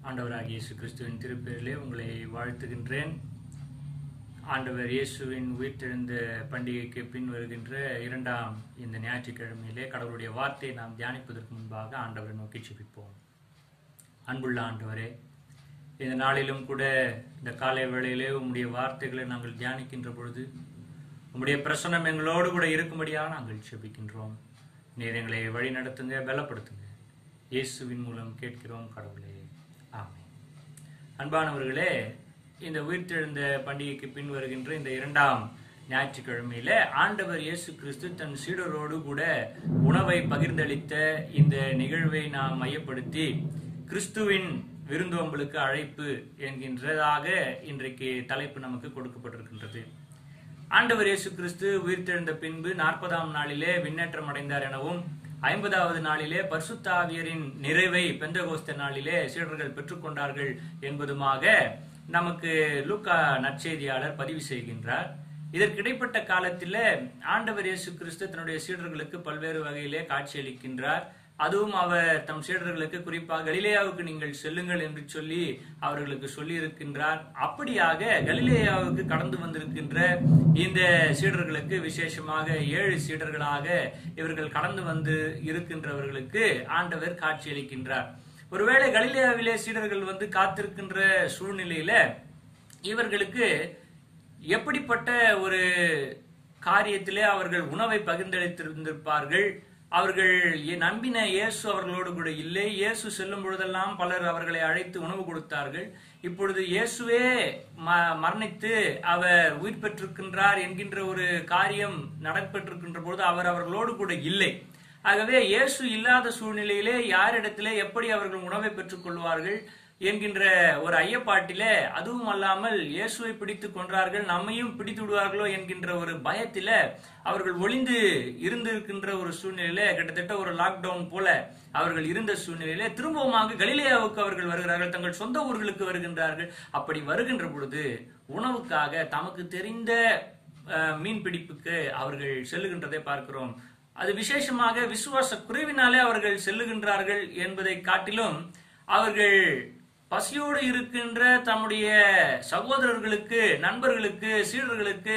ஆண்டவராகிய இயேசு கிறிஸ்துவின் திருப்பெயரிலே உங்களை வாழ்த்துகின்றேன் ஆண்டவர் இயேசுவின் உயிர்த்தெழுந்த பண்டிகைக்கு பின் வருகின்ற இரண்டாம் இந்த ஞாயிற்றுக்கிழமையிலே கடவுளுடைய வார்த்தையை நாம் தியானிப்பதற்கு முன்பாக ஆண்டவரை நோக்கி செபிப்போம் அன்புள்ள ஆண்டவரே இந்த நாளிலும் கூட இந்த காலை வேளையிலே உம்முடைய வார்த்தைகளை நாங்கள் தியானிக்கின்ற பொழுது உம்முடைய பிரசன்னம் எங்களோடு கூட இருக்கும்படியாக நாங்கள் செபிக்கின்றோம் நீர் எங்களை வழி நடத்துங்க பலப்படுத்துங்க இயேசுவின் மூலம் கேட்கிறோம் கடவுளே ஆமென் அன்பானவர்களே இந்த உயிர்த்தெழுந்த பண்டிகைக்கு பின் வருகின்ற இந்த இரண்டாம் ஞாயிற்றுக்கிழமையில ஆண்டவர் இயேசு கிறிஸ்து தன் சீடரோடு கூட உணவை பகிர்ந்தளித்த இந்த நிகழ்வை நாம் மையப்படுத்தி கிறிஸ்துவின் விருந்தோம்பலுக்கு அழைப்பு என்கின்றதாக இன்றைக்கு தலைப்பு நமக்கு கொடுக்கப்பட்டிருக்கின்றது ஆண்டவர் இயேசு கிறிஸ்து உயிர்த்தெழுந்த பின்பு நாற்பதாம் நாளிலே விண்ணேற்றம் அடைந்தார் எனவும் ஐம்பதாவது நாளிலே பரிசுத்த ஆவியரின் நிறைவை பெந்தகோஸ்த நாளிலே சீடர்கள் பெற்றுக்கொண்டார்கள் என்பதுமாக நமக்கு லூக்கா நற்செய்தியாளர் பதிவு செய்கின்றார் இதற்கு இடைப்பட்ட காலத்தில் ஆண்டவர் இயேசு கிறிஸ்து தன்னுடைய சீடர்களுக்கு பல்வேறு வகையிலே காட்சியளிக்கின்றார் அதுவும் அவர் தம் சீடர்களுக்கு குறிப்பாக கலிலேயாவுக்கு நீங்கள் செல்லுங்கள் என்று சொல்லி அவர்களுக்கு சொல்லி இருக்கின்றார் அப்படியாக கலிலேயாவுக்கு கடந்து வந்திருக்கின்ற இந்த சீடர்களுக்கு விசேஷமாக ஏழு சீடர்களாக இவர்கள் கடந்து வந்து இருக்கின்றவர்களுக்கு ஆண்டவர் காட்சியளிக்கின்றார் ஒருவேளை கலிலேயாவிலே சீடர்கள் வந்து காத்திருக்கின்ற சூழ்நிலையில இவர்களுக்கு எப்படிப்பட்ட ஒரு காரியத்திலே அவர்கள் உணவை பகிர்ந்தளித்திருந்திருப்பார்கள் அவர்கள் நம்பின இயேசு அவர்களோடு கூட இல்லை இயேசு செல்லும் பொழுதெல்லாம் பலர் அவர்களை அழைத்து உணவு கொடுத்தார்கள் இப்பொழுது இயேசுவே மரணித்து அவர் உயிர் பெற்றிருக்கின்றார் என்கின்ற ஒரு காரியம் நடைபெற்றிருக்கின்ற பொழுது அவர் அவர்களோடு கூட இல்லை ஆகவே இயேசு இல்லாத சூழ்நிலையிலே யாரிடத்திலே எப்படி அவர்கள் உணவை பெற்றுக் கொள்வார்கள் என்கின்ற ஒரு ஐயப்பாட்டிலே அதுவும் அல்லாமல் இயேசுவை பிடித்து கொன்றார்கள் நம்மையும் பிடித்து விடுவார்களோ என்கின்ற ஒரு பயத்தில அவர்கள் ஒளிந்து இருந்திருக்கின்ற ஒரு சூழ்நிலையில கிட்டத்தட்ட ஒரு லாக்டவுன் போல அவர்கள் இருந்த சூழ்நிலையில திரும்பவுமாக கலிலேயாவுக்கு அவர்கள் வருகிறார்கள் தங்கள் சொந்த ஊர்களுக்கு வருகின்றார்கள் அப்படி வருகின்ற பொழுது உணவுக்காக தமக்கு தெரிந்த மீன் பிடிப்புக்கு அவர்கள் செல்லுகின்றதை பார்க்கிறோம் அது விசேஷமாக விசுவாச குறைவினாலே அவர்கள் செல்லுகின்றார்கள் என்பதை காட்டிலும் அவர்கள் பசியோடு இருக்கின்ற தம்முடைய சகோதரர்களுக்கு நண்பர்களுக்கு சீடர்களுக்கு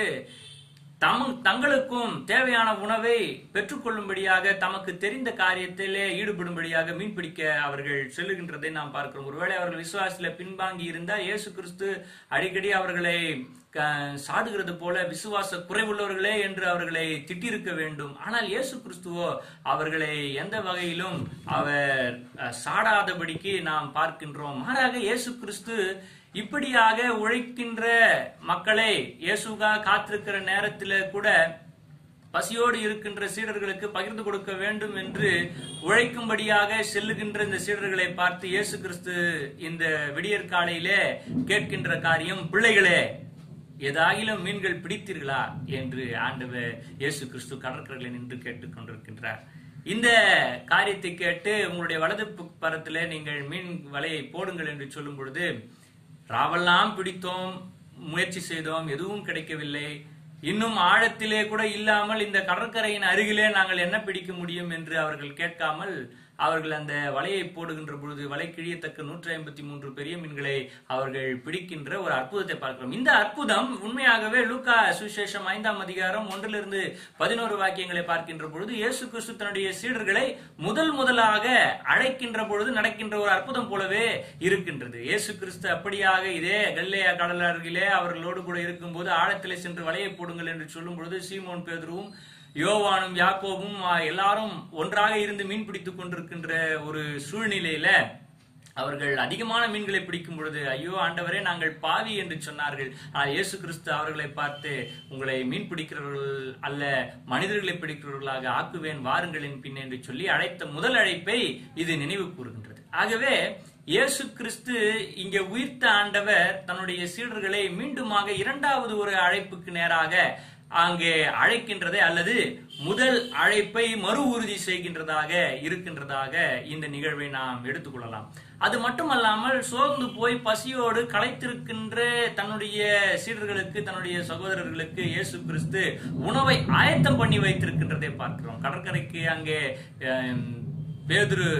தம் தங்களுக்கும் தேவையான உணவை பெற்றுக்கொள்ளும்படியாக தமக்கு தெரிந்த காரியத்திலே ஈடுபடும்படியாக மீன்பிடிக்க அவர்கள் செல்லுகின்றதை நாம் பார்க்கிறோம் ஒருவேளை அவர்கள் விசுவாசத்துல பின்வாங்கி இருந்தால் இயேசு கிறிஸ்து அடிக்கடி அவர்களை சாடுகிறது போல விசுவாச குறைவுள்ளவர்களே என்று அவர்களை திட்டிருக்க வேண்டும் ஆனால் இயேசு கிறிஸ்துவோ அவர்களை எந்த வகையிலும் அவர் சாடாதபடிக்கு நாம் பார்க்கின்றோம் மாறாக இயேசு கிறிஸ்து இப்படியாக உழைக்கின்ற மக்களை இயேசுகா காத்திருக்கிற நேரத்தில் கூட பசியோடு இருக்கின்ற சீடர்களுக்கு பகிர்ந்து கொடுக்க வேண்டும் என்று உழைக்கும்படியாக செல்லுகின்ற இந்த சீடர்களை பார்த்து இயேசு கிறிஸ்து இந்த விடியற் காலையிலே கேட்கின்ற காரியம் பிள்ளைகளே ஏதாகிலும் மீன்கள் பிடித்தீர்களா என்று ஆண்டவர் இயேசு கிறிஸ்து கடற்கரையில் நின்று கேட்டுக் கொண்டிருக்கின்றார் இந்த காரியத்தை கேட்டு உங்களுடைய வலது பரத்திலே நீங்கள் மீன் வலையை போடுங்கள் என்று சொல்லும் பொழுது ராவெல்லாம் பிடித்தோம் முயற்சி செய்தோம் எதுவும் கிடைக்கவில்லை இன்னும் ஆழத்திலே கூட இல்லாமல் இந்த கடற்கரையின் அருகிலே நாங்கள் என்ன பிடிக்க முடியும் என்று அவர்கள் கேட்காமல் அவர்கள் அந்த வலையை போடுகின்ற பொழுது வலை கிழியத்தக்க நூற்றி ஐம்பத்தி மூன்று பெரிய மீன்களை அவர்கள் பிடிக்கின்ற ஒரு அற்புதத்தை பார்க்கிறோம் இந்த அற்புதம் உண்மையாகவே லூக்கா சுசேஷம் ஐந்தாம் அதிகாரம் ஒன்றிலிருந்து பதினோரு வாக்கியங்களை பார்க்கின்ற பொழுது இயேசு கிறிஸ்து தன்னுடைய சீடர்களை முதல் முதலாக அழைக்கின்ற பொழுது நடக்கின்ற ஒரு அற்புதம் போலவே இருக்கின்றது இயேசு கிறிஸ்து அப்படியாக இதே கல்லையா கடல் அருகிலே அவர்களோடு கூட இருக்கும்போது ஆழத்திலே சென்று வலையை போடுங்கள் என்று சொல்லும் பொழுது சீமோன் பேதருவும் யோவானும் யாக்கோவும் எல்லாரும் ஒன்றாக இருந்து மீன் பிடித்துக் கொண்டிருக்கின்ற ஒரு சூழ்நிலையில அவர்கள் அதிகமான மீன்களை பிடிக்கும் பொழுது ஐயோ ஆண்டவரே நாங்கள் பாவி என்று சொன்னார்கள் ஆனால் இயேசு கிறிஸ்து அவர்களை பார்த்து உங்களை மீன் பிடிக்கிறவர்கள் அல்ல மனிதர்களை பிடிக்கிறவர்களாக ஆக்குவேன் வாருங்களின் பின் என்று சொல்லி அழைத்த முதல் அழைப்பை இது நினைவு கூறுகின்றது ஆகவே இயேசு கிறிஸ்து இங்கே உயிர்த்த ஆண்டவர் தன்னுடைய சீடர்களை மீண்டுமாக இரண்டாவது ஒரு அழைப்புக்கு நேராக அங்கே அழைக்கின்றதை அல்லது முதல் அழைப்பை மறு உறுதி செய்கின்றதாக இருக்கின்றதாக இந்த நிகழ்வை நாம் எடுத்துக்கொள்ளலாம் அது மட்டுமல்லாமல் சோர்ந்து போய் பசியோடு களைத்திருக்கின்ற தன்னுடைய சீடர்களுக்கு தன்னுடைய சகோதரர்களுக்கு இயேசு கிறிஸ்து உணவை ஆயத்தம் பண்ணி வைத்திருக்கின்றதை பார்க்கிறோம் கடற்கரைக்கு அங்கே பேதுரு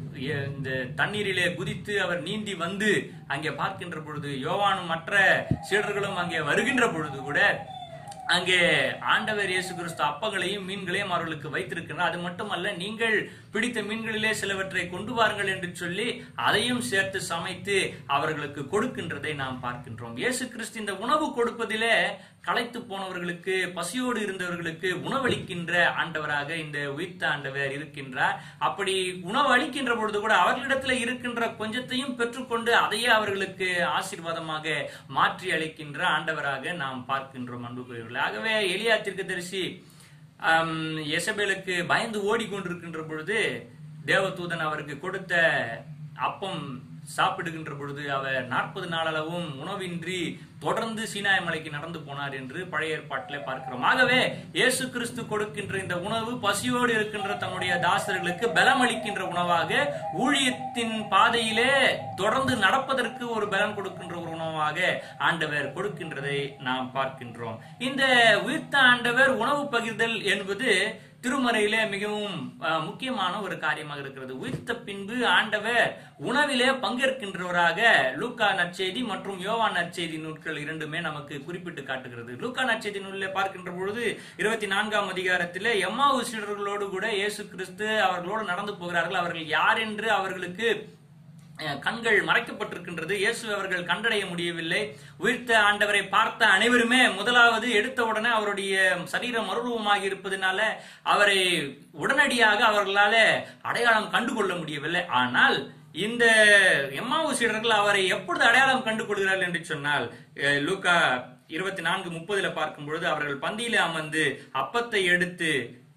எ- இந்த தண்ணீரிலே குதித்து அவர் நீந்தி வந்து அங்கே பார்க்கின்ற பொழுது யோவானும் மற்ற சீடர்களும் அங்கே வருகின்ற பொழுது கூட அங்கே ஆண்டவர் இயேசு கிறிஸ்து அப்பங்களையும் மீன்களையும் அவர்களுக்கு வைத்திருக்கிறார் அது மட்டுமல்ல நீங்கள் பிடித்த மீன்களிலே சிலவற்றை கொண்டு வாருங்கள் என்று சொல்லி அதையும் சேர்த்து சமைத்து அவர்களுக்கு கொடுக்கின்றதை நாம் பார்க்கின்றோம் இயேசு கிறிஸ்து இந்த உணவு கொடுப்பதிலே களைத்து போனவர்களுக்கு பசியோடு இருந்தவர்களுக்கு உணவளிக்கின்ற ஆண்டவராக இந்த உயிர்த்த ஆண்டவர் இருக்கின்றார் அப்படி உணவு அளிக்கின்ற பொழுது கூட அவர்களிடத்துல இருக்கின்ற கொஞ்சத்தையும் பெற்றுக்கொண்டு அதையே அவர்களுக்கு ஆசீர்வாதமாக மாற்றி அளிக்கின்ற ஆண்டவராக நாம் பார்க்கின்றோம் அன்புக்குரியவர்களே ஆகவே எலியா தீர்க்கதரிசி ஆம், எசபேலுக்கு பயந்து ஓடிக்கொண்டிருக்கின்ற பொழுது தேவதூதன் அவருக்கு கொடுத்த அப்பம் சாப்பிடுகின்ற பொழுது அவர் நாற்பது நாளளவும் உணவின்றி தொடர்ந்து சீனாய் மலைக்கு நடந்து போனார் என்று பழைய ஏற்பாட்டிலே பார்க்கிறோம் ஆகவே இயேசு கிறிஸ்து கொடுக்கின்ற இந்த உணவு பசியோடு இருக்கின்ற தன்னுடைய தாசர்களுக்கு பலம் அளிக்கின்ற உணவாக ஊழியத்தின் பாதையிலே தொடர்ந்து நடப்பதற்கு ஒரு பலன் கொடுக்கின்ற ஒரு உணவாக ஆண்டவர் கொடுக்கின்றதை நாம் பார்க்கின்றோம் இந்த உயிர்த்த ஆண்டவர் உணவு பகிர்தல் என்பது திருமறையிலே மிகவும் அஹ், முக்கியமான ஒரு காரியமாக இருக்கிறது உயிர்த்த பின்பு ஆண்டவர் உணவிலே பங்கேற்கின்றவராக லூக்கா நற்செய்தி மற்றும் யோவா நற்செய்தி நூல்கள் இரண்டுமே நமக்கு குறிப்பிட்டு காட்டுகிறது லூக்கா நற்செய்தி நூலில் பார்க்கின்ற பொழுது இருபத்தி நான்காம் அதிகாரத்திலே எம்மாவு சீடர்களோடு கூட இயேசு கிறிஸ்து அவர்களோடு நடந்து போகிறார்கள் அவர்கள் யார் என்று அவர்களுக்கு அஹ், கண்கள் மறைக்கப்பட்டிருக்கின்றது இயேசு அவர்கள் கண்டடைய முடியவில்லை உயிர்த்த ஆண்டவரை பார்த்த அனைவருமே முதலாவது எடுத்த உடனே அவருடைய சரீரம் மறுரூபமாகி இருப்பதனால அவரை உடனடியாக அவர்களால அடையாளம் கண்டுகொள்ள முடியவில்லை ஆனால் இந்த எம்மாவு சீடர்கள் அவரை எப்பொழுது அடையாளம் கண்டு கொள்கிறார்கள் என்று சொன்னால் அஹ், லூக்கா இருபத்தி நான்கு முப்பதுல பார்க்கும் பொழுது அவர்கள் பந்தியில அமர்ந்து அப்பத்தை எடுத்து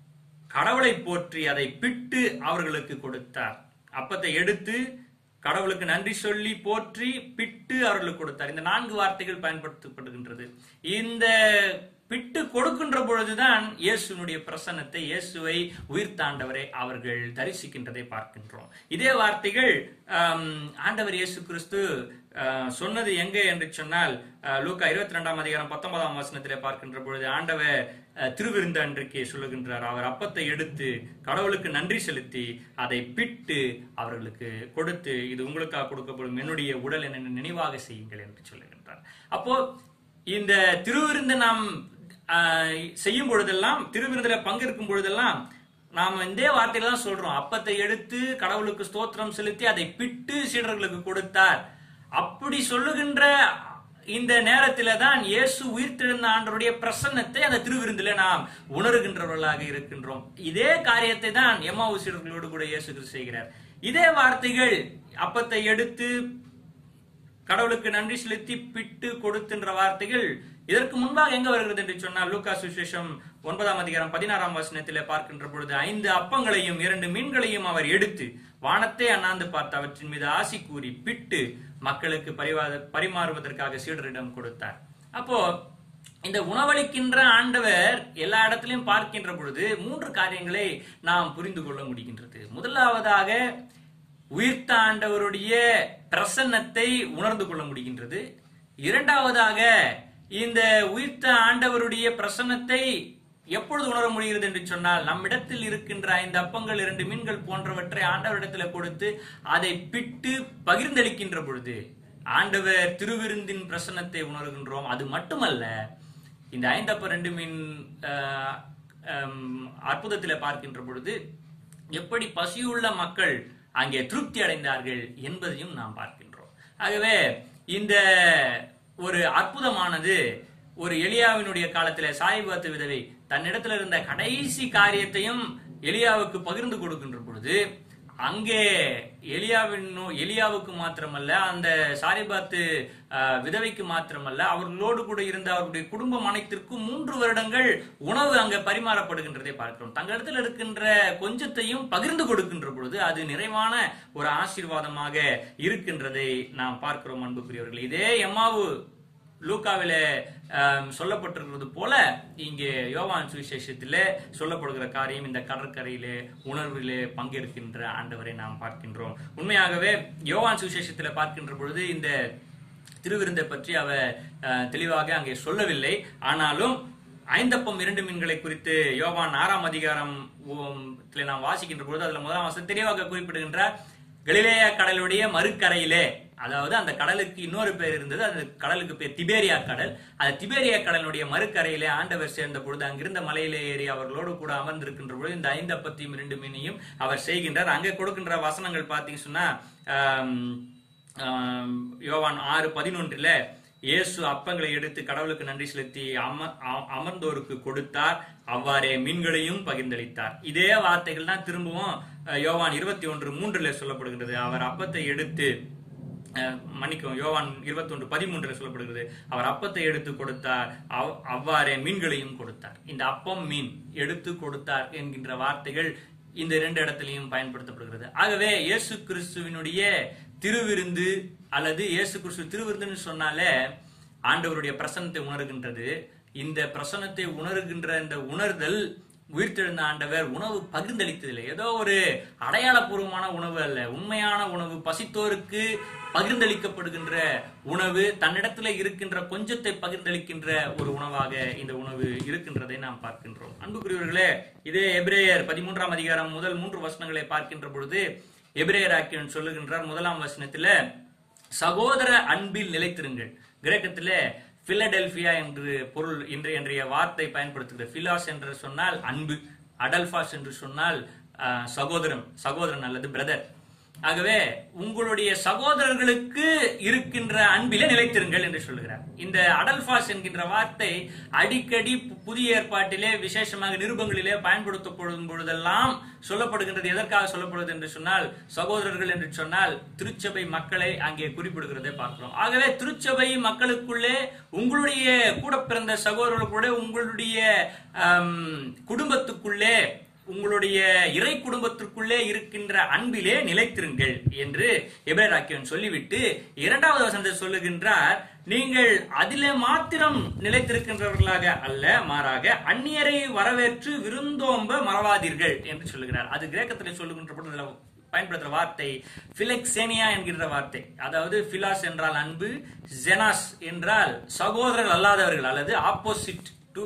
கடவுளை போற்றி அதை பிட்டு அவர்களுக்கு கொடுத்தார் அப்பத்தை எடுத்து கடவுளுக்கு நன்றி சொல்லி போற்றி பிட்டு அவர்களுக்கு கொடுத்தார் இந்த நான்கு வார்த்தைகள் பயன்படுத்தப்படுகின்றது இந்த பிட்டு கொடுக்கின்ற பொழுதுதான் இயேசுனுடைய பிரசன்னத்தை இயேசுவை உயிர்த்தாண்டவரை அவர்கள் தரிசிக்கின்றதை பார்க்கின்றோம் இதே வார்த்தைகள் ஆம், ஆண்டவர் இயேசு கிறிஸ்து ஆ, சொன்னது எங்கே என்று சொன்னால் ஆ, லூக்கா இருபத்தி ரெண்டாம் அதிகாரம் பத்தொன்பதாம் வசனத்திலே பார்க்கின்ற பொழுது ஆண்டவர் ஆ, திருவிருந்து அன்றைக்கு சொல்லுகின்றார் அவர் அப்பத்தை எடுத்து கடவுளுக்கு நன்றி செலுத்தி அதை பிட்டு அவர்களுக்கு கொடுத்து இது உங்களுக்காக கொடுக்கப்படும் என்னுடைய உடல் என்ன நினைவாக செய்யுங்கள் என்று சொல்லுகின்றார் அப்போ இந்த திருவிருந்து நாம் ஆ, செய்யும் பொழுதெல்லாம் திருவிருந்துல பங்கேற்கும் பொழுதெல்லாம் நாம இந்த வார்த்தையில தான் சொல்றோம் அப்பத்தை எடுத்து கடவுளுக்கு ஸ்தோத்திரம் செலுத்தி அதை பிட்டு சீடர்களுக்கு கொடுத்தார் அப்படி சொல்லுகின்ற இந்த நேரத்தில தான் இயேசு உயிர்த்தெழுந்த ஆண்டருடைய பிரசன்னத்தை அந்த திருவிருந்தில நாம் உணர்கின்றவர்களாக இருக்கின்றோம் இதே காரியத்தை தான் எம்மாவு சீடர்களோடு கூட இயேசு கிறிஸ்து செய்கிறார் இதே வார்த்தைகள் அப்பத்தை எடுத்து கடவுளுக்கு நன்றி செலுத்தி பிட்டு கொடுத்துன்ற வார்த்தைகள் இதற்கு முன்பாக எங்க வருகிறது என்று சொன்னால் லூக்கா சுவிசேஷம் ஒன்பதாம் அதிகாரம் பதினாறாம் வசனத்திலே பார்க்கின்ற பொழுது ஐந்து அப்பங்களையும் இரண்டு மீன்களையும் அவர் எடுத்து வானத்தை அண்ணாந்து பார்த்து அவற்றின் மீது ஆசி கூறி பிட்டு மக்களுக்கு பரிவாத பரிமாறுவதற்காக சீடரிடம் கொடுத்தார் அப்போ இந்த உணவளிக்கின்ற ஆண்டவர் எல்லா இடத்திலையும் பார்க்கின்ற பொழுது மூன்று காரியங்களை நாம் புரிந்து கொள்ள முடிகின்றது முதலாவதாக உயிர்த்த ஆண்டவருடைய பிரசன்னத்தை உணர்ந்து கொள்ள முடிகின்றது இரண்டாவதாக இந்த உயிர்த்த ஆண்டவருடைய பிரசன்னத்தை எப்பொழுது உணர முடிகிறது என்று சொன்னால் நம்மிடத்தில் இருக்கின்ற ஐந்து அப்பங்கள் இரண்டு மீன்கள் போன்றவற்றை ஆண்டவரிடத்தில் கொடுத்து அதை பிட்டு பகிர்ந்தளிக்கின்ற பொழுது ஆண்டவர் திருவிருந்தின் பிரசன்னத்தை உணர்கின்றோம் அது மட்டுமல்ல இந்த ஐந்தப்ப ரெண்டு மீன் ஆஹ், ஆம், அற்புதத்திலே பார்க்கின்ற பொழுது எப்படி பசியுள்ள மக்கள் அங்கே திருப்தி அடைந்தார்கள் என்பதையும் நாம் பார்க்கின்றோம் ஆகவே இந்த ஒரு அற்புதமானது ஒரு எலியாவினுடைய காலத்திலே சாய்பாத்து விதவை தன்னிடத்தில் இருந்த கடைசி காரியத்தையும் எலியாவுக்கு பகிர்ந்து கொடுக்கின்ற பொழுது அங்கே எலியாவின் நோ- எலியாவுக்கு மாத்திரமல்ல அந்த சாரிபாத்து அஹ், விதவைக்கு மாத்திரமல்ல அவர்களோடு கூட இருந்த அவர்களுடைய குடும்பம் அனைத்திற்கும் மூன்று வருடங்கள் உணவு அங்க பரிமாறப்படுகின்றதை பார்க்கிறோம் தங்களிடத்தில் இருக்கின்ற கொஞ்சத்தையும் பகிர்ந்து கொடுக்கின்ற பொழுது அது நிறைவான ஒரு ஆசீர்வாதமாக இருக்கின்றதை நாம் பார்க்கிறோம் அன்புக்குரியவர்கள் இதே எம்மாவு லூக்காவிலே ஆம், சொல்லப்பட்டிருக்கிறது போல இங்கே யோவான் சுவிசேஷத்திலே சொல்லப்படுகிற காரியம் இந்த கடற்கரையிலே உணர்விலே பங்கேற்கின்ற ஆண்டவரை நாம் பார்க்கின்றோம் உண்மையாகவே யோவான் சுவிசேஷத்திலே பார்க்கின்ற பொழுது இந்த திருவிருந்தை பற்றி அவர் அஹ், தெளிவாக அங்கே சொல்லவில்லை ஆனாலும் ஐந்தப்பம் இரண்டு மீன்களை குறித்து யோவான் ஆறாம் அதிகாரம் உம், த்திலே நாம் வாசிக்கின்ற பொழுது அதுல முதலாம் வசனம் தெளிவாக குறிப்பிடுகின்றார் கலிலேயா கடலுடைய மறுக்கரையிலே அதாவது அந்த கடலுக்கு இன்னொரு பேர் இருந்தது அந்த கடலுக்கு பேர் திபேரியா கடல் அந்த திபேரியா கடலுடைய மறுக்கரையிலே ஆண்டவர் சேர்ந்த பொழுது அங்கிருந்த மலையிலே ஏறி அவர்களோடு கூட அமர்ந்திருக்கின்ற பொழுது இந்த ஐந்து அப்பத்தையும் இரண்டு மீனையும் அவர் செய்கின்றார் அங்கே கொடுக்கின்ற வசனங்கள் பார்த்தீங்க சொன்னா ஆம், ஆம், யோவான் ஆறு பதினொன்றுல இயேசு அப்பங்களை எடுத்து கடவுளுக்கு நன்றி செலுத்தி அம அ- அமர்ந்தோருக்கு கொடுத்தார் அவ்வாறே மீன்களையும் பகிர்ந்தளித்தார் இதே வார்த்தைகள் தான் திரும்பவும் அஹ், யோவான் இருபத்தி ஒன்று மூன்றுல சொல்லப்படுகிறது அவர் அப்பத்தை எடுத்து அஹ், மன்னிக்கவும் யோவான் இருபத்தி ஒன்று பதிமூன்றுல சொல்லப்படுகிறது அவர் அப்பத்தை எடுத்து கொடுத்தார் அவ்- அவ்வாறே மீன்களையும் கொடுத்தார் இந்த அப்பம் மீன் எடுத்து கொடுத்தார் என்கின்ற வார்த்தைகள் இந்த இரண்டு இடத்திலையும் பயன்படுத்தப்படுகிறது ஆகவே இயேசு கிறிஸ்துவினுடைய திருவிருந்து அல்லது இயேசு கிறிஸ்து திருவிருந்துன்னு சொன்னாலே ஆண்டவருடைய பிரசன்னத்தை உணர்கின்றது இந்த பிரசன்னத்தை உணர்கின்ற இந்த உணர்தல் உயிர்த்தெழுந்த ஆண்டவர் உணவு பகிர்ந்தளித்ததில்லை ஏதோ ஒரு அடையாளபூர்வமான உணவு அல்ல உண்மையான உணவு பசித்தோருக்கு பகிர்ந்தளிக்கப்படுகின்ற உணவு தன்னிடத்துல இருக்கின்ற கொஞ்சத்தை பகிர்ந்தளிக்கின்ற ஒரு உணவாக இந்த உணவு இருக்கின்றதை நாம் பார்க்கின்றோம் அன்புக்குரியவர்களே இதே எபிரேயர் பதிமூன்றாம் அதிகாரம் முதல் மூன்று வசனங்களை பார்க்கின்ற பொழுது எபிரேயர் ஆக்கியன் சொல்லுகின்றார் முதலாம் வசனத்துல சகோதர அன்பில் நிலைத்திருங்கள் கிரேக்கத்திலே பிலடெல்பியா என்று பொருள் இன்றைய இன்றைய வார்த்தை பயன்படுத்துகிறது பிலாஸ் என்று சொன்னால் அன்பு அடல்பாஸ் என்று சொன்னால் ஆஹ், சகோதரன் சகோதரன் அல்லது பிரதர் ஆகவே உங்களுடைய சகோதரர்களுக்கு இருக்கின்ற அன்பிலே நிலைத்திருங்கள் என்று சொல்லுகிறார் இந்த அடல்பாஸ் என்கின்ற வார்த்தை அடிக்கடி பு- புதிய ஏற்பாட்டிலே விசேஷமாக நிருபங்களிலே பயன்படுத்தப்படும் பொழுதெல்லாம் சொல்லப்படுகின்றது எதற்காக சொல்லப்படுகிறது என்று சொன்னால் சகோதரர்கள் என்று சொன்னால் திருச்சபை மக்களை அங்கே குறிப்பிடுகிறதை பார்க்கிறோம் ஆகவே திருச்சபை மக்களுக்குள்ளே உங்களுடைய கூட பிறந்த சகோதரர்களுக்குள்ளே உங்களுடைய ஆம், குடும்பத்துக்குள்ளே உங்களுடைய இறை குடும்பத்திற்குள்ளே இருக்கின்ற அன்பிலே நிலைத்திருங்கள் என்று எபிரேராக்கியன் சொல்லிவிட்டு இரண்டாவது வசனத்தை சொல்லுகின்றார் நீங்கள் அதிலே மாத்திரம் நிலைத்திருக்கின்றவர்களாக அல்ல மாறாக அந்நியரை வரவேற்று விருந்தோம்ப மறவாதீர்கள் என்று சொல்லுகிறார் அது கிரேக்கத்திலே சொல்லுகின்ற பொழுது அதுல பயன்படுத்துற வார்த்தை பிலெக்சேனியா என்கின்ற வார்த்தை அதாவது பிலாஸ் என்றால் அன்பு ஜெனாஸ் என்றால் சகோதரர் அல்லாதவர்கள் அல்லது ஆப்போசிட் டு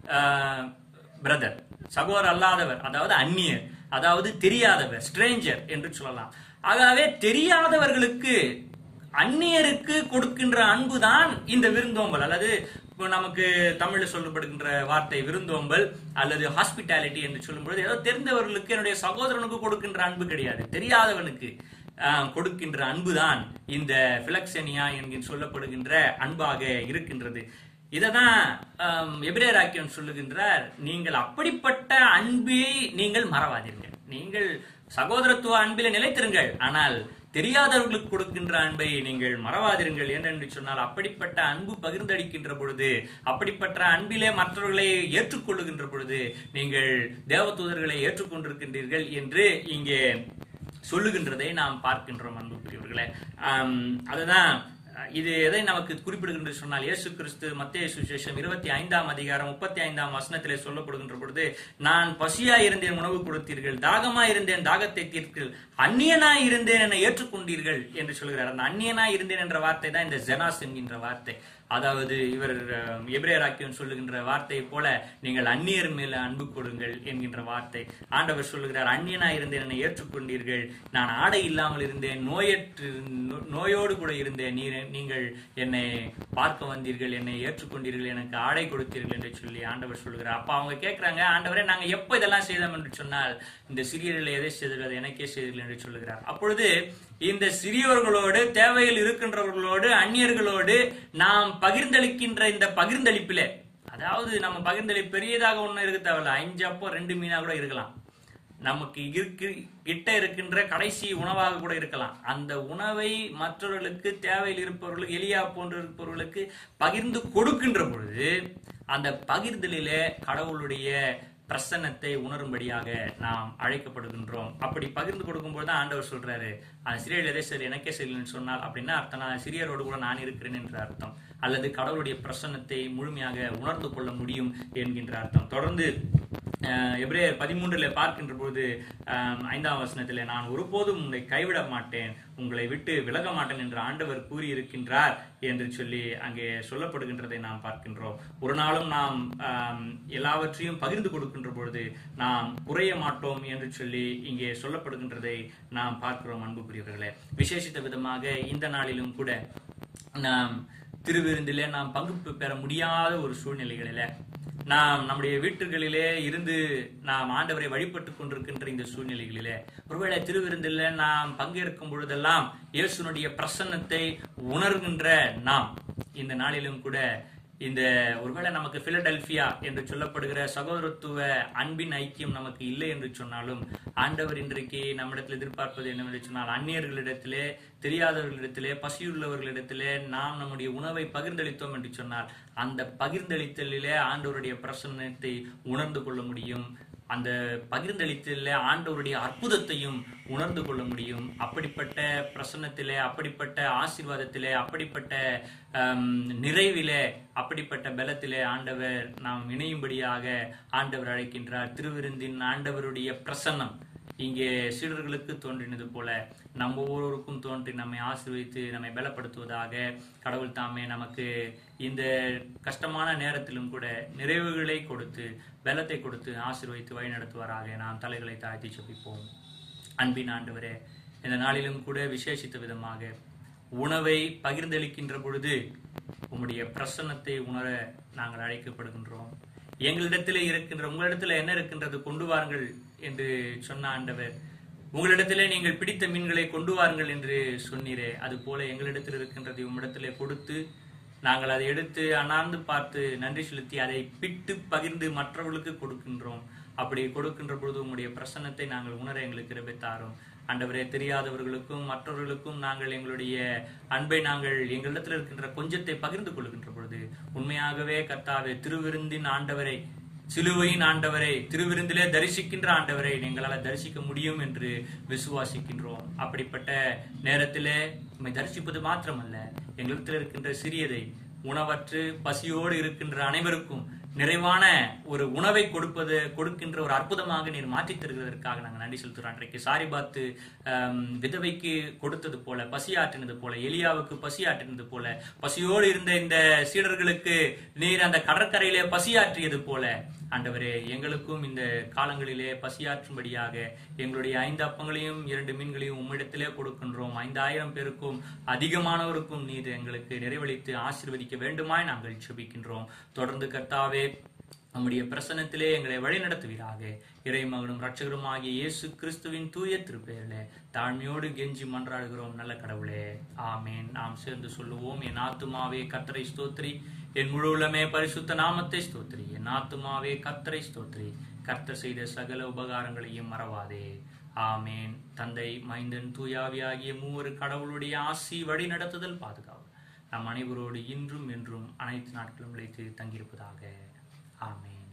பிரதர் சகோதரர் அல்லாதவர் அதாவது அந்நியர் அதாவது தெரியாதவர் ஸ்ட்ரேஞ்சர் என்று சொல்லலாம் ஆகவே தெரியாதவர்களுக்கு அந்நியருக்கு கொடுக்கின்ற அன்புதான் இந்த விருந்தோம்பல் அல்லது இப்போ நமக்கு தமிழ்ல சொல்லப்படுகின்ற வார்த்தை விருந்தோம்பல் அல்லது ஹாஸ்பிட்டாலிட்டி என்று சொல்லும்பொழுது ஏதோ தெரிந்தவர்களுக்கு என்னுடைய சகோதரனுக்கு கொடுக்கின்ற அன்பு கிடையாது தெரியாதவனுக்கு ஆஹ், கொடுக்கின்ற அன்புதான் இந்த பிலக்சனியா என்கின்ற சொல்லப்படுகின்ற அன்பாக இருக்கின்றது இததான் எபிரேராக்கியன் சொல்லுகின்றார் நீங்கள் அப்படிப்பட்ட அன்பை நீங்கள் மறவாதீர்கள் நீங்கள் சகோதரத்துவ அன்பில நிலைத்திருங்கள் ஆனால் தெரியாதவர்களுக்கு கொடுக்கின்ற அன்பை நீங்கள் மறவாதிருங்கள் ஏனென்று சொன்னால் அப்படிப்பட்ட அன்பு பகிர்ந்தளிக்கின்ற பொழுது அப்படிப்பட்ட அன்பிலே மற்றவர்களை ஏற்றுக்கொள்ளுகின்ற பொழுது நீங்கள் தேவதூதர்களை ஏற்றுக்கொண்டிருக்கின்றீர்கள் என்று இங்கே சொல்லுகின்றதை நாம் பார்க்கின்றோம் அன்புக்குரியவர்களே ஆம், அதுதான் இது எதை நமக்கு குறிப்பிடுகின்றது சொன்னால் இயேசு கிறிஸ்து மத்திய சுசேஷம் இருபத்தி ஐந்தாம் அதிகாரம் முப்பத்தி ஐந்தாம் வசனத்திலே சொல்லப்படுகின்ற பொழுது நான் பசியா இருந்தேன் உணவு கொடுத்தீர்கள் தாகமா இருந்தேன் தாகத்தை தீர்த்தீர்கள் அந்நியனாய் இருந்தேன் என ஏற்றுக்கொண்டீர்கள் என்று சொல்கிறார் அந்த அந்நியனாய் இருந்தேன் என்ற வார்த்தை தான் இந்த ஜெனாஸ் என்கின்ற வார்த்தை அதாவது இவர் எபிரேராக்கியன் சொல்லுகின்ற வார்த்தையை போல நீங்கள் அந்நியர் மேல அன்பு கொடுங்கள் என்கின்ற வார்த்தை ஆண்டவர் சொல்லுகிறார் அந்நியனாய் இருந்தேன் என்னை ஏற்றுக்கொண்டீர்கள் நான் ஆடை இல்லாமல் இருந்தேன் நோயற்று நோ- நோயோடு கூட இருந்தேன் நீர் நீங்கள் என்னை பார்க்க வந்தீர்கள் என்னை ஏற்றுக்கொண்டீர்கள் எனக்கு ஆடை கொடுத்தீர்கள் என்று சொல்லி ஆண்டவர் சொல்லுகிறார் அப்ப அவங்க கேட்கிறாங்க ஆண்டவரே நாங்க எப்ப இதெல்லாம் செய்தோம் என்று சொன்னால் இந்த சிறியர்களை எதை செய்தீர்கள் அதை எனக்கே செய்தீர்கள் என்று சொல்லுகிறார் அப்பொழுது இந்த சிறியவர்களோடு தேவையில் இருக்கின்றவர்களோடு அந்நியர்களோடு நாம் பகிர்ந்தளிக்கின்ற இந்த பகிர்ந்தளிப்பிலே அதாவது நம்ம பகிர்ந்தளிப்பு பெரியதாக ஒண்ணும் இருக்க தேவையில்ல அஞ்சு அப்போ ரெண்டு மீனா கூட இருக்கலாம் நமக்கு இருக்கு கிட்ட இருக்கின்ற கடைசி உணவாக கூட இருக்கலாம் அந்த உணவை மற்றவர்களுக்கு தேவையில் இருப்பவர்களுக்கு எளியா போன்ற இருப்பவர்களுக்கு பகிர்ந்து கொடுக்கின்ற பொழுது அந்த பகிர்தலிலே கடவுளுடைய பிரசன்னத்தை உணரும்படியாக நாம் அழைக்கப்படுகின்றோம் அப்படி பகிர்ந்து கொடுக்கும்போது தான் ஆண்டவர் சொல்றாரு அந்த சிறியர் எதை சரி எனக்கே சரின்னு சொன்னால் அப்படின்னா அர்த்தம் நான் சிறியரோடு கூட நான் இருக்கிறேன் என்ற அர்த்தம் அல்லது கடவுளுடைய பிரசன்னத்தை முழுமையாக உணர்ந்து கொள்ள முடியும் என்கின்ற அர்த்தம் தொடர்ந்து அஹ், எபிரேயர் பதிமூன்றுல பார்க்கின்ற போது அஹ், ஐந்தாம் வசனத்திலே நான் ஒருபோதும் உங்களை கைவிட மாட்டேன் உங்களை விட்டு விலக மாட்டேன் என்று ஆண்டவர் கூறியிருக்கின்றார் என்று சொல்லி அங்கே சொல்லப்படுகின்றதை நாம் பார்க்கின்றோம் ஒரு நாளும் நாம் ஆம், எல்லாவற்றையும் பகிர்ந்து கொடுக்கின்ற பொழுது நாம் குறைய மாட்டோம் என்று சொல்லி இங்கே சொல்லப்படுகின்றதை நாம் பார்க்கிறோம் அன்புக்குரியவர்களே விசேஷித்த விதமாக இந்த நாளிலும் கூட நாம் திருவிருந்திலே நாம் பங்கு பெற முடியாத ஒரு சூழ்நிலைகளில நாம் நம்முடைய வீட்டுகளிலே இருந்து நாம் ஆண்டவரை வழிபட்டு கொண்டிருக்கின்ற இந்த சூழ்நிலைகளிலே ஒருவேளை திருவிருந்தில நாம் பங்கேற்கும் பொழுதெல்லாம் இயேசுனுடைய பிரசன்னத்தை உணர்கின்ற நாம் இந்த நாளிலும் கூட இந்த ஒருவேளை நமக்கு பிலடெல்பியா என்று சொல்லப்படுகிற சகோதரத்துவ அன்பின் ஐக்கியம் நமக்கு இல்லை என்று சொன்னாலும் ஆண்டவர் இன்றைக்கு நம்மிடத்தில் எதிர்பார்ப்பது என்னவென்று சொன்னால் அந்நியர்களிடத்திலே தெரியாதவர்களிடத்திலே பசியுள்ளவர்களிடத்திலே நாம் நம்முடைய உணவை பகிர்ந்தளித்தோம் என்று சொன்னால் அந்த பகிர்ந்தளித்தலிலே ஆண்டவருடைய பிரசன்னத்தை உணர்ந்து கொள்ள முடியும் அந்த பகிர்ந்தளித்தல ஆண்டவருடைய அற்புதத்தையும் உணர்ந்து கொள்ள முடியும் அப்படிப்பட்ட பிரசன்னத்திலே அப்படிப்பட்ட ஆசீர்வாதத்திலே அப்படிப்பட்ட ஆம், நிறைவிலே அப்படிப்பட்ட பலத்திலே ஆண்டவர் நாம் இணையும்படியாக ஆண்டவர் அழைக்கின்றார் திருவிருந்தின் ஆண்டவருடைய பிரசன்னம் இங்கே சீடர்களுக்கு தோன்றினது போல நம்ம ஒவ்வொருவருக்கும் தோன்றி நம்மை ஆசீர்வதித்து நம்மை பலப்படுத்துவதாக கடவுள் தாமே நமக்கு இந்த கஷ்டமான நேரத்திலும் கூட நிறைவுகளை கொடுத்து பலத்தை கொடுத்து ஆசீர்வதித்து வழிநடத்துவாராக நாம் தலைகளை தாழ்த்தி செபிப்போம் அன்பின் ஆண்டவரே இந்த நாளிலும் கூட விசேஷித்த விதமாக உணவை பகிர்ந்தளிக்கின்ற பொழுது உம்முடைய பிரசன்னத்தை உணர நாங்கள் அழைக்கப்படுகின்றோம் எங்களிடத்திலே இருக்கின்ற உங்களிடத்துல என்ன இருக்கின்றது கொண்டு வாருங்கள் என்று சொன்ன ஆண்டவர் உங்களிடத்திலே நீங்கள் பிடித்த மீன்களை கொண்டு வாருங்கள் என்று சொன்னீரே அது போல எங்களிடத்தில் இருக்கின்றதை உம்மிடத்திலே கொடுத்து நாங்கள் அதை எடுத்து அண்ணாந்து பார்த்து நன்றி செலுத்தி அதை பிட்டு பகிர்ந்து மற்றவர்களுக்கு கொடுக்கின்றோம் அப்படி கொடுக்கின்ற பொழுது உங்களுடைய பிரசன்னத்தை நாங்கள் உணர எங்களுக்கு கிருபை தாரும் ஆண்டவரே தெரியாதவர்களுக்கும் மற்றவர்களுக்கும் நாங்கள் எங்களுடைய அன்பை நாங்கள் எங்களிடத்தில் இருக்கின்ற கொஞ்சத்தை பகிர்ந்து கொள்கின்ற பொழுது உண்மையாகவே கர்த்தாவே திருவிருந்தின் ஆண்டவரை சிலுவையின் ஆண்டவரை திருவிருந்திலே தரிசிக்கின்ற ஆண்டவரை எங்களால் தரிசிக்க முடியும் என்று விசுவாசிக்கின்றோம் அப்படிப்பட்ட நேரத்திலே உம்மை தரிசிப்பது மாத்திரமல்ல எங்களிடத்தில் இருக்கின்ற சிறியதை உணவற்று பசியோடு இருக்கின்ற அனைவருக்கும் நிறைவான ஒரு உணவை கொடுப்பது கொடுக்கின்ற ஒரு அற்புதமாக நீர் மாற்றித் தருகிறதற்காக நாங்கள் நன்றி செலுத்துகிறோம் அன்றைக்கு சாரி பார்த்து விதவைக்கு கொடுத்தது போல பசியாற்றினது போல எலியாவுக்கு பசியாற்றினது போல பசியோடு இருந்த இந்த சீடர்களுக்கு நீர் அந்த கடற்கரையிலே பசியாற்றியது போல ஆண்டவரே எங்களுக்கும் இந்த காலங்களிலே பசியாற்றும்படியாக எங்களுடைய ஐந்து அப்பங்களையும் இரண்டு மீன்களையும் உம்மிடத்திலே கொடுக்கின்றோம் ஐந்தாயிரம் பேருக்கும் அதிகமானவருக்கும் நீர் எங்களுக்கு நிறைவளித்து ஆசீர்வதிக்க வேண்டுமாய் நாங்கள் செபிக்கின்றோம் தொடர்ந்து கர்த்தாவே நம்முடைய பிரசன்னத்திலே எங்களை வழிநடத்துவீராக இறைமகனும் ரட்சகரும் ஆகிய இயேசு கிறிஸ்துவின் தூய திருப்பெயரிலே தாழ்மையோடு கெஞ்சி மன்றாடுகிறோம் நல்ல கடவுளே ஆமேன் நாம் சேர்ந்து சொல்லுவோம் என் ஆத்துமாவே கத்தரை ஸ்தோத்ரி என் முழு உள்ளமே பரிசுத்த நாமத்தை ஸ்தோத்ரி என் ஆத்துமாவே கத்தரை ஸ்தோத்ரி கர்த்தர் செய்த சகல உபகாரங்களையும் மறவாதே ஆமேன் தந்தை மைந்தன் தூயாவியாகிய மூவர் கடவுளுடைய ஆசி வழி நடத்துதல் பாதுகாப்பு நம் அனைவரோடு இன்றும் என்றும் அனைத்து நாட்களும் நிலைத்து தங்கியிருப்பதாக ஆமென்